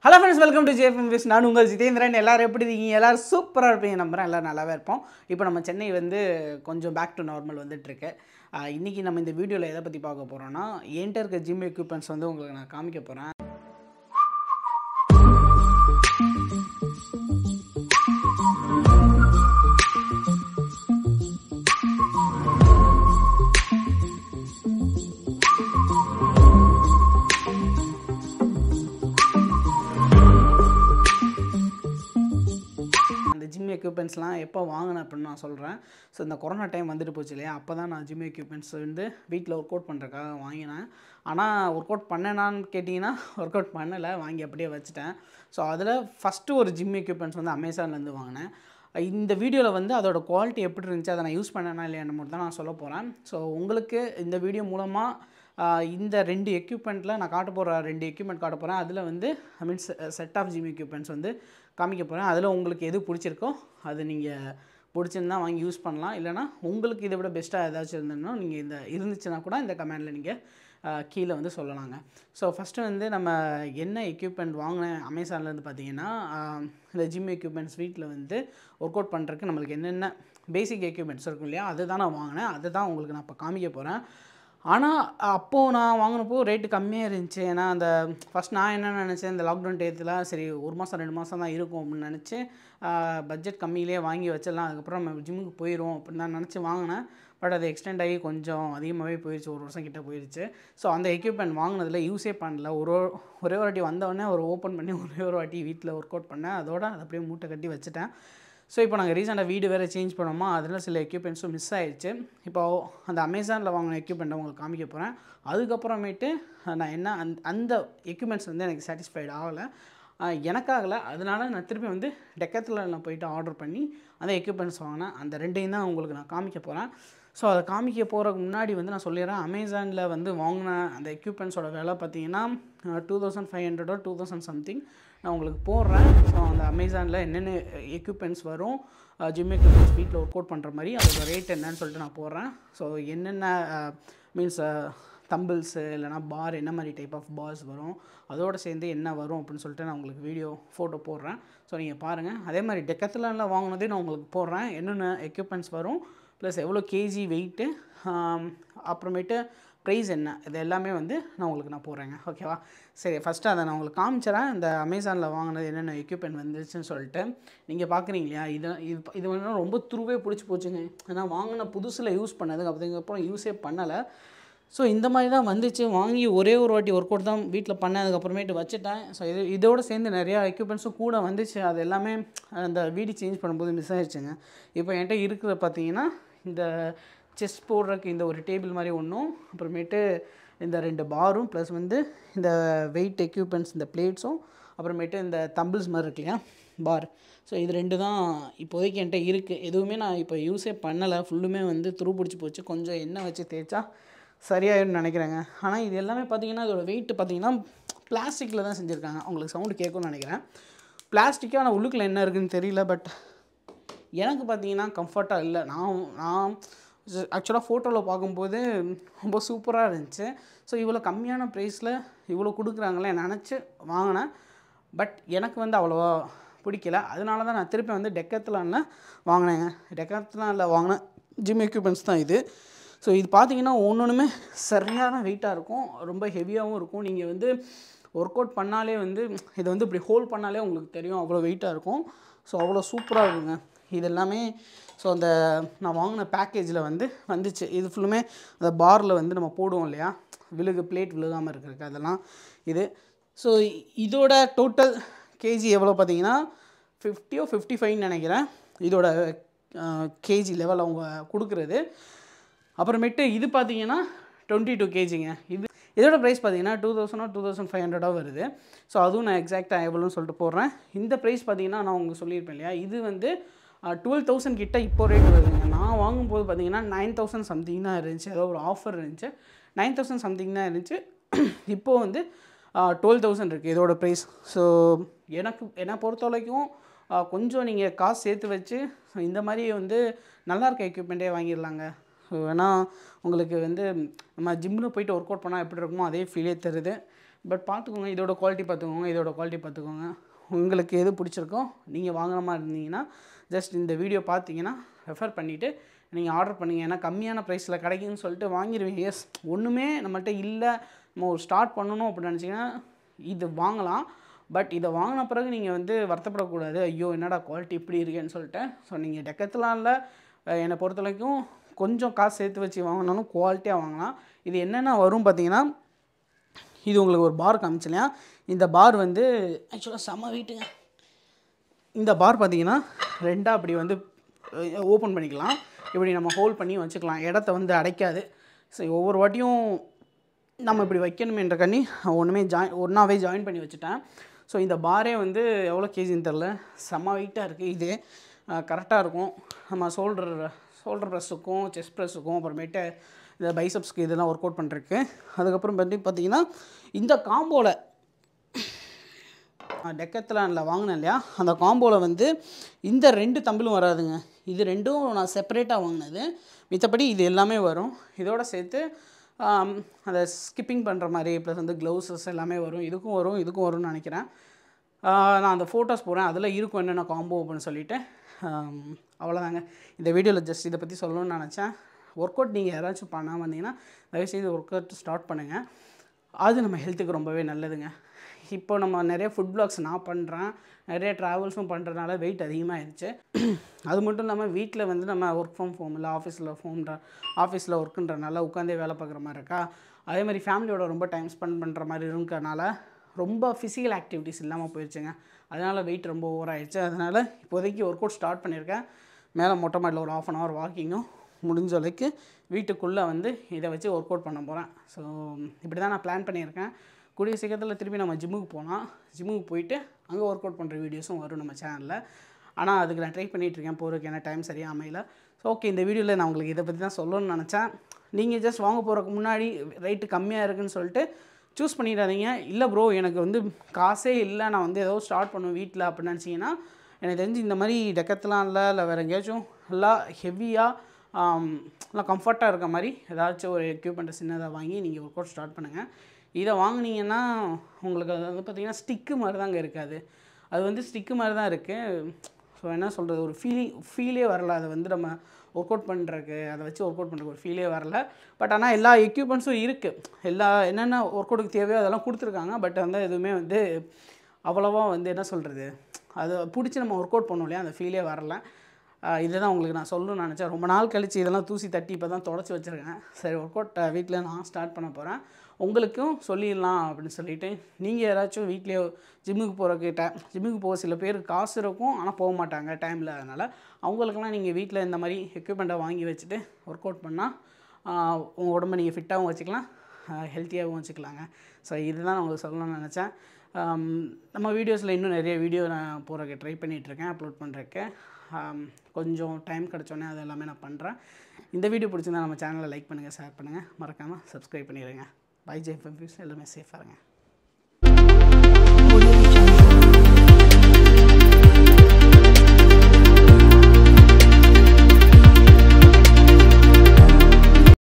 hello friends welcome to JFM விஸ் நான் உங்கள் ஜிதேந்திரன் எல்லாரும் எப்படி இருக்கீங்க எல்லாரும் சூப்பராக இருப்பீங்க நம்புறேன் எல்லாரும் நல்லாவே இருப்போம் இப்போ நம்ம சென்னை வந்து கொஞ்சம் பேக் டு நார்மல் வந்துட்டுருக்கு இன்றைக்கி நம்ம இந்த வீடியோவில் எதை பற்றி பார்க்க போகிறோம்னா என்கிட்ட இருக்க ஜிம் எக்யூப்மெண்ட்ஸ் வந்து உங்களுக்கு நான் காமிக்க போகிறேன் அந்த ஜிம் எக்யூப்மெண்ட்ஸ்லாம் எப்போ வாங்கினேன் அப்படின்னு நான் சொல்கிறேன் ஸோ இந்த கொரோனா டைம் வந்துட்டு போச்சு இல்லையா அப்போ தான் நான் ஜிம் எக்யூப்மெண்ட்ஸ் வந்து வீட்டில் ஒர்க் அவுட் பண்ணுறதுக்காக வாங்கினேன் ஆனால் ஒர்க் அவுட் பண்ணேனான்னு கேட்டிங்கன்னா ஒர்க் அவுட் பண்ணலை வாங்கி அப்படியே வச்சுட்டேன் ஸோ அதில் ஃபஸ்ட்டு ஒரு ஜிம் எக்யூப்மெண்ட்ஸ் வந்து அமேசான்லேருந்து வாங்கினேன் இந்த வீடியோவில் வந்து அதோட குவாலிட்டி எப்படி இருந்துச்சு அதை நான் யூஸ் பண்ணேனா இல்லையான்னு மட்டும் தான் நான் சொல்ல போகிறேன் ஸோ உங்களுக்கு இந்த வீடியோ மூலமாக ஆஹ் இந்த ரெண்டு எக்யூப்மெண்ட்டில் நான் காட்ட போகிற ரெண்டு எக்யூப்மெண்ட் காட்ட போகிறேன் அதில் வந்து I means set of gym equipments வந்து காமிக்க போகிறேன் அதில் உங்களுக்கு எது பிடிச்சிருக்கோ அது நீங்கள் பிடிச்சிருந்தா வாங்கி யூஸ் பண்ணலாம் இல்லைனா உங்களுக்கு இதை விட பெஸ்ட்டாக ஏதாச்சும் இருந்ததுன்னா நீங்கள் இந்த இருந்துச்சுன்னா கூட இந்த கமெண்டில் நீங்கள் கீழே வந்து சொல்லலாங்க ஸோ ஃபஸ்ட்டு வந்து நம்ம என்ன எக்யூப்மெண்ட் வாங்கினேன் அமேசான்லேருந்து பார்த்தீங்கன்னா ஆஹ் இந்த ஜிம் எக்யூப்மெண்ட்ஸ் வீட்டில் வந்து ஒர்க் அவுட் பண்ணுறதுக்கு நம்மளுக்கு என்னென்ன பேசிக் எக்யூப்மெண்ட்ஸ் இருக்கும் இல்லையா அதுதான் நான் வாங்கினேன் அதை தான் உங்களுக்கு நான் இப்போ காமிக்க போகிறேன் ஆனால் அப்போது நான் வாங்கினப்போ ரேட்டு கம்மியாக இருந்துச்சு ஏன்னா அந்த ஃபஸ்ட் நான் என்ன நினச்சேன் இந்த லாக்டவுன் டேத்தில் சரி ஒரு மாதம் ரெண்டு மாதம் தான் இருக்கும் அப்படின்னு நினச்சி பட்ஜெட் கம்மியிலே வாங்கி வச்சிடலாம் அதுக்கப்புறம் நம்ம ஜிம்முக்கு போயிடும் அப்படின்னு நான் நினச்சி வாங்கினேன் பட் அது எக்ஸ்டெண்ட் ஆகி கொஞ்சம் அதிகமாகவே போயிடுச்சு ஒரு வருஷம் கிட்ட போயிடுச்சு ஸோ அந்த எக்யூப்மெண்ட் வாங்கினதில் யூஸே பண்ணல ஒரு ஒரே ஒரு வாட்டி வந்தவொடனே ஒரு ஓப்பன் பண்ணி ஒரே ஒரு வாட்டி வீட்டில் ஒர்க் அவுட் பண்ணேன் அதோட அதை அப்படியே மூட்டை கட்டி வச்சுட்டேன் ஸோ இப்போ நாங்கள் ரீசெண்டாக வீடு வேறு சேஞ்ச் பண்ணோமா அதில் சில எக்யூப்மெண்ட்ஸும் மிஸ் ஆயிடுச்சு இப்போ அந்த அமேசானில் வாங்கின எக்யூப்மெண்ட்டை உங்களுக்கு காமிக்க போகிறேன் அதுக்கப்புறமேட்டு நான் என்ன அந்த அந்த எக்யூப்மெண்ட்ஸ் வந்து எனக்கு சாட்டிஸ்ஃபைடு ஆகலை ஆஹ் எனக்காகலை அதனால நான் திருப்பி வந்து டெக்கத்தில் நான் போயிட்டு ஆர்டர் பண்ணி அந்த எக்யூப்மெண்ட்ஸ் வாங்கினேன் அந்த ரெண்டையும் தான் உங்களுக்கு நான் காமிக்க போகிறேன் ஸோ அதை காமிக்க போகிறதுக்கு முன்னாடி வந்து நான் சொல்லிடுறேன் அமேசானில் வந்து வாங்கின அந்த எக்யூப்மெண்ட்ஸோட விலை பார்த்தீங்கன்னா டூ தௌசண்ட் ஃபைவ் ஹண்ட்ரடோ டூ தௌசண்ட் சம்திங் நான் உங்களுக்கு போடுறேன் ஸோ அந்த அமேசானில் என்னென்ன எக்யூப்மெண்ட்ஸ் வரும் ஜிம் எக்யூப்மெண்ட்ஸ் வீட்டில் ஒர்க் அவுட் பண்ணுற மாதிரி அதோட ரேட் என்னன்னு சொல்லிட்டு நான் போடுறேன் ஸோ என்னென்ன மீன்ஸ் தம்பிள்ஸு இல்லைனா பார் என்ன மாதிரி டைப் ஆஃப் பார்ஸ் வரும் அதோடு சேர்ந்து என்ன வரும் அப்படின்னு சொல்லிட்டு நான் உங்களுக்கு வீடியோ ஃபோட்டோ போடுறேன் ஸோ நீங்கள் பாருங்கள் அதே மாதிரி டெக்கத்துலனில் வாங்கினதே நான் உங்களுக்கு போடுறேன் என்னென்ன எக்யூப்மெண்ட்ஸ் வரும் ப்ளஸ் எவ்வளோ கேஜி வெயிட்டு அப்புறமேட்டு ப்ரைஸ் என்ன இது எல்லாமே வந்து நான் உங்களுக்கு நான் போடுறேங்க ஓகேவா சரி ஃபஸ்ட்டு அதை நான் உங்களுக்கு காமிச்சிடறேன் இந்த அமேசானில் வாங்கினது என்னென்ன எக்யூப்மெண்ட் வந்துச்சுன்னு சொல்லிட்டு நீங்கள் பார்க்குறீங்க இல்லையா இது இது இது வந்து ரொம்ப துருவே பிடிச்சி போச்சுங்க ஏன்னா வாங்கின புதுசில் யூஸ் பண்ணது அதுக்கப்புறம் யூஸே பண்ணலை ஸோ இந்த மாதிரி தான் வந்துச்சு வாங்கி ஒரே ஒரு வாட்டி ஒர்க் அவுட் தான் வீட்டில் பண்ணேன் அதுக்கப்புறமேட்டு வச்சுட்டேன் ஸோ இது இதோடு சேர்ந்து நிறையா எக்யூப்மெண்ட்ஸும் கூட வந்துச்சு அது எல்லாமே அந்த வீடு சேஞ்ச் பண்ணும்போது மிஸ் ஆயிடுச்சுங்க இப்போ என்கிட்ட இருக்கிற பார்த்தீங்கன்னா இந்த செஸ் போடுறதுக்கு இந்த ஒரு டேபிள் மாதிரி ஒன்றும் அப்புறமேட்டு இந்த ரெண்டு பாரும் ப்ளஸ் வந்து இந்த வெயிட் எக்யூப்மெண்ட்ஸ் இந்த பிளேட்ஸும் அப்புறமேட்டு இந்த தம்பிள்ஸ் மாதிரி இருக்கு இல்லையா பார் ஸோ இது ரெண்டு தான் இப்போதைக்கு என்கிட்ட இருக்குது எதுவுமே நான் இப்போ யூஸே பண்ணலை ஃபுல்லுமே வந்து துரு பிடிச்சி போச்சு கொஞ்சம் எண்ணெய் வச்சு தேய்ச்சா சரியாயிடும்னு நினைக்கிறேங்க ஆனால் இது எல்லாமே பார்த்தீங்கன்னா இதோட வெயிட் பார்த்தீங்கன்னா பிளாஸ்டிக்கில் தான் செஞ்சுருக்காங்க உங்களுக்கு சவுண்டு கேட்கும்னு நினைக்கிறேன் பிளாஸ்டிக்காக ஆனால் உள்ளுக்குள்ள என்ன இருக்குதுன்னு தெரியல பட் எனக்கு பார்த்தீங்கன்னா கம்ஃபர்ட்டாக இல்லை நான் நான் ஆக்சுவலாக ஃபோட்டோவில் பார்க்கும்போது ரொம்ப சூப்பராக இருந்துச்சு ஸோ இவ்வளோ கம்மியான ப்ரைஸில் இவ்வளோ கொடுக்குறாங்களே நினச்சி வாங்கினேன் பட் எனக்கு வந்து அவ்வளோவா பிடிக்கல அதனால தான் நான் திருப்பி வந்து டெக்கத்துலானில் வாங்கினேங்க டெக்கத்துலானில் வாங்கின ஜிம் எக்யூப்மெண்ட்ஸ் தான் இது ஸோ இது பார்த்தீங்கன்னா ஒன்று ஒன்றுமே சரியான வெயிட்டாக இருக்கும் ரொம்ப ஹெவியாகவும் இருக்கும் நீங்கள் வந்து ஒர்க் அவுட் பண்ணாலே வந்து இதை வந்து இப்படி ஹோல்ட் பண்ணாலே உங்களுக்கு தெரியும் அவ்வளோ வெயிட்டாக இருக்கும் ஸோ அவ்வளோ சூப்பராக இருக்குங்க இது எல்லாமே ஸோ அந்த நான் வாங்கின பேக்கேஜில் வந்து வந்துச்சு இது ஃபுல்லுமே அந்த பாரில் வந்து நம்ம போடுவோம் இல்லையா விழுகு பிளேட் விழுகாமல் இருக்கிறதுக்கு அதெல்லாம் இது ஸோ இதோட டோட்டல் கேஜி எவ்வளோ பார்த்தீங்கன்னா ஃபிஃப்டியோ ஃபிஃப்டி ஃபைவ்னு நினைக்கிறேன் இதோட கேஜி லெவல் அவங்க கொடுக்குறது அப்புறமேட்டு இது பார்த்தீங்கன்னா டுவெண்ட்டி டூ கேஜிங்க இது இதோட ப்ரைஸ் பார்த்தீங்கன்னா டூ தௌசண்டோ டூ தௌசண்ட் ஃபைவ் ஹண்ட்ரடாக வருது ஸோ அதுவும் நான் எக்ஸாக்டாக எவ்வளோன்னு சொல்லிட்டு போடுறேன் இந்த ப்ரைஸ் பார்த்தீங்கன்னா நான் உங்களுக்கு சொல்லியிருப்பேன் இல்லையா இது வந்து டுவெல் தௌசண்ட் கிட்ட இப்போ ரேட் வருதுங்க நான் வாங்கும்போது பார்த்தீங்கன்னா நைன் தௌசண்ட் சம்திங் தான் இருந்துச்சு ஏதோ ஒரு ஆஃபர் இருந்துச்சு நைன் தௌசண்ட் சம்திங் தான் இருந்துச்சு இப்போது வந்து டுவெல் தௌசண்ட் இருக்குது இதோட ப்ரைஸ் ஸோ எனக்கு என்னை பொறுத்த வரைக்கும் கொஞ்சம் நீங்கள் காசு சேர்த்து வச்சு இந்த மாதிரி வந்து நல்லா இருக்க எக்யூப்மெண்ட்டே வாங்கிடலாங்க ஸோ வேணால் உங்களுக்கு வந்து நம்ம ஜிம்மில் போயிட்டு ஒர்க் அவுட் பண்ணால் எப்படி இருக்குமோ அதே ஃபீலே தருது பட் பார்த்துக்கோங்க இதோட குவாலிட்டி பார்த்துக்கோங்க இதோட குவாலிட்டி பார்த்துக்கோங்க உங்களுக்கு எது பிடிச்சிருக்கோ நீங்கள் வாங்குற மாதிரி இருந்தீங்கன்னா ஜஸ்ட் இந்த வீடியோ பார்த்தீங்கன்னா ரெஃபர் பண்ணிவிட்டு நீங்கள் ஆர்டர் பண்ணுங்கள் ஏன்னா கம்மியான ப்ரைஸில் கிடைக்குன்னு சொல்லிட்டு வாங்கிடுவீங்க எஸ் ஒன்றுமே நம்மள்ட்ட இல்லை நம்ம ஒரு ஸ்டார்ட் பண்ணணும் அப்படின்னு நினச்சிங்கன்னா இது வாங்கலாம் பட் இதை வாங்கின பிறகு நீங்கள் வந்து வருத்தப்படக்கூடாது ஐயோ என்னடா குவாலிட்டி இப்படி இருக்கேன்னு சொல்லிட்டு ஸோ நீங்கள் டெக்கத்துலானில் என்னை பொறுத்த வரைக்கும் கொஞ்சம் காசு சேர்த்து வச்சு வாங்கினாலும் குவாலிட்டியாக வாங்கலாம் இது என்னென்ன வரும் பார்த்தீங்கன்னா இது உங்களுக்கு ஒரு பார் காமிச்சலையா இந்த பார் வந்து ஆக்சுவலாக செம்ம வெயிட்டுங்க இந்த பார் பார்த்தீங்கன்னா ரெண்டாக அப்படி வந்து ஓப்பன் பண்ணிக்கலாம் இப்படி நம்ம ஹோல்ட் பண்ணி வச்சுக்கலாம் இடத்த வந்து அடைக்காது ஸோ ஒவ்வொரு வாட்டியும் நம்ம இப்படி வைக்கணுமேன்ற கண்ணி ஒன்றுமே ஜாயின் ஒன்றாவே ஜாயின் பண்ணி வச்சுட்டேன் ஸோ இந்த பாரே வந்து எவ்வளோ கேஜின்னு தெரில செம்ம வெயிட்டாக இருக்குது இது கரெக்டாக இருக்கும் நம்ம ஷோல்டர் ஷோல்டர் ப்ரெஸ்ஸுக்கும் செஸ்ட் ப்ரெஸ்ஸுக்கும் அப்புறமேட்டு இந்த பைசப்ஸ்க்கு இதெல்லாம் ஒர்க் அவுட் பண்ணுறதுக்கு அதுக்கப்புறம் வந்து பார்த்திங்கன்னா இந்த காம்போவில் டெக்கத்லானில் வாங்கினேன் இல்லையா அந்த காம்போவில் வந்து இந்த ரெண்டு தம்பிலும் வராதுங்க இது ரெண்டும் நான் செப்பரேட்டாக வாங்கினது மித்தபடி இது எல்லாமே வரும் இதோட சேர்த்து ஆம், அந்த ஸ்கிப்பிங் பண்ணுற மாதிரி ப்ளஸ் வந்து க்ளவுஸஸ் எல்லாமே வரும் இதுக்கும் வரும் இதுக்கும் வரும்னு நினைக்கிறேன் ஆ, நான் அந்த ஃபோட்டோஸ் போடுறேன் அதில் இருக்கும் என்னென்ன காம்போ அப்படின்னு சொல்லிட்டு ஆம், அவ்வளோதாங்க இந்த வீடியோவில் ஜஸ்ட் இதை பற்றி சொல்லணும்னு நினச்சேன் ஒர்க் அவுட் நீங்கள் யாராச்சும் பண்ணாமல் இருந்தீங்கன்னா தயவுசெய்து ஒர்க் அவுட் ஸ்டார்ட் பண்ணுங்கள் அது நம்ம ஹெல்த்துக்கு ரொம்பவே நல்லதுங்க இப்போ நம்ம நிறைய ஃபுட் பிளாக்ஸ் நான் பண்ணுறேன் நிறைய ட்ராவல்ஸும் பண்ணுறதுனால வெயிட் அதிகமாகிடுச்சு அது மட்டும் இல்லாமல் வீட்டில் வந்து நம்ம ஒர்க் ஃப்ரம் ஹோம் இல்லை ஆஃபீஸில் ஃபோம்ன்ற ஆஃபீஸில் ஒர்க்குன்றனால உட்காந்தே வேலை பார்க்குற மாதிரி இருக்கா அதே மாதிரி ஃபேமிலியோட ரொம்ப டைம் ஸ்பெண்ட் பண்ணுற மாதிரி இருக்கிறனால ரொம்ப ஃபிசிக்கல் ஆக்டிவிட்டீஸ் இல்லாமல் போயிடுச்சுங்க அதனால் வெயிட் ரொம்ப ஓவர் ஆயிடுச்சு அதனால் இப்போதைக்கு ஒர்க் அவுட் ஸ்டார்ட் பண்ணியிருக்கேன் மேலே மொட்டை மாடியில் ஒரு ஆஃப் அன் ஹவர் வாக்கிங்கும் முடிஞ்ச அளவுக்கு வீட்டுக்குள்ளே வந்து இதை வச்சு ஒர்க் அவுட் பண்ண போகிறேன் ஸோ இப்படி தான் நான் பிளான் பண்ணியிருக்கேன் கூடிய சீக்கிரத்தில் திருப்பி நம்ம ஜிம்முக்கு போனால் ஜிம்முக்கு போயிட்டு அங்கே ஒர்க் அவுட் பண்ணுற வீடியோஸும் வரும் நம்ம சேனலில் ஆனால் அதுக்கு நான் ட்ரை பண்ணிகிட்ருக்கேன் போகிறதுக்கு ஏன்னா டைம் சரியாக அமையல ஸோ ஓகே இந்த வீடியோவில் நான் உங்களுக்கு இதை பற்றி தான் சொல்லணும்னு நினச்சேன் நீங்கள் ஜஸ்ட் வாங்க போகிறதுக்கு முன்னாடி ரேட்டு கம்மியாக இருக்குன்னு சொல்லிட்டு சூஸ் பண்ணிடாதீங்க இல்லை ப்ரோ எனக்கு வந்து காசே இல்லை நான் வந்து ஏதோ ஸ்டார்ட் பண்ணுவேன் வீட்டில் அப்படின்னு நினச்சிங்கன்னா எனக்கு தெரிஞ்சு இந்த மாதிரி டெக்கத்துலாம் இல்லை இல்லை வேறு எங்கேயாச்சும் நல்லா ஹெவியாக நல்லா கம்ஃபர்ட்டாக இருக்க மாதிரி ஏதாச்சும் ஒரு எக்யூப்மெண்ட்டை சின்னதாக வாங்கி நீங்கள் ஒர்க் அவுட் ஸ்டார்ட் பண்ணுங்கள் இதை வாங்குனீங்கன்னா உங்களுக்கு அது வந்து பார்த்திங்கன்னா ஸ்டிக்கு மாதிரி தாங்க இருக்காது அது வந்து ஸ்டிக்கு மாதிரி தான் இருக்குது ஸோ என்ன சொல்கிறது ஒரு ஃபீலிங் ஃபீலே வரல அதை வந்து நம்ம ஒர்க் அவுட் பண்ணுறக்கு அதை வச்சு ஒர்க் அவுட் பண்ணுறக்கு ஒரு ஃபீலே வரல பட் ஆனால் எல்லா எக்யூப்மெண்ட்ஸும் இருக்குது எல்லா என்னென்ன ஒர்க் அவுட்டுக்கு தேவையோ அதெல்லாம் கொடுத்துருக்காங்க பட் வந்து எதுவுமே வந்து அவ்வளோவா வந்து என்ன சொல்கிறது அதை பிடிச்சி நம்ம ஒர்க் அவுட் பண்ணோம் இல்லையா அந்த ஃபீலே வரல ஆஹ் இதுதான் உங்களுக்கு நான் சொல்லணும்னு நினச்சேன் ரொம்ப நாள் கழிச்சு இதெல்லாம் தூசி தட்டி இப்போ தான் தொடச்சி வச்சுருக்கேன் சரி ஒர்க் அவுட் வீட்டில் நான் ஸ்டார்ட் பண்ண போகிறேன் உங்களுக்கும் சொல்லிடலாம் அப்படின்னு சொல்லிட்டு நீங்கள் யாராச்சும் வீட்லேயே ஜிம்முக்கு போகிறக்கு டை ஜிம்முக்கு போக சில பேர் காசு இருக்கும் ஆனால் போக மாட்டாங்க டைமில் அதனால் அவங்களுக்கெல்லாம் நீங்கள் வீட்டில் இந்த மாதிரி எக்யூப்மெண்ட்டை வாங்கி வச்சுட்டு ஒர்க் அவுட் பண்ணால் உங்கள் உடம்ப நீங்கள் ஃபிட்டாகவும் வச்சுக்கலாம் ஹெல்த்தியாகவும் வச்சுக்கலாங்க ஸோ இதுதான் நான் உங்களுக்கு சொல்லணும்னு நினச்சேன் ஆம், நம்ம வீடியோஸில் இன்னும் நிறைய வீடியோ நான் போகிறக்கு ட்ரை பண்ணிகிட்ருக்கேன் அப்லோட் பண்ணுறதுக்கு கொஞ்சம் டைம் கிடச்சோன்னே அது எல்லாமே நான் பண்ணுறேன் இந்த வீடியோ பிடிச்சிருந்தா நம்ம சேனலை லைக் பண்ணுங்கள் ஷேர் பண்ணுங்கள் மறக்காமல் சப்ஸ்கிரைப் பண்ணிடுங்க பை ஜே எல்லாமே சேஃபாக இருங்க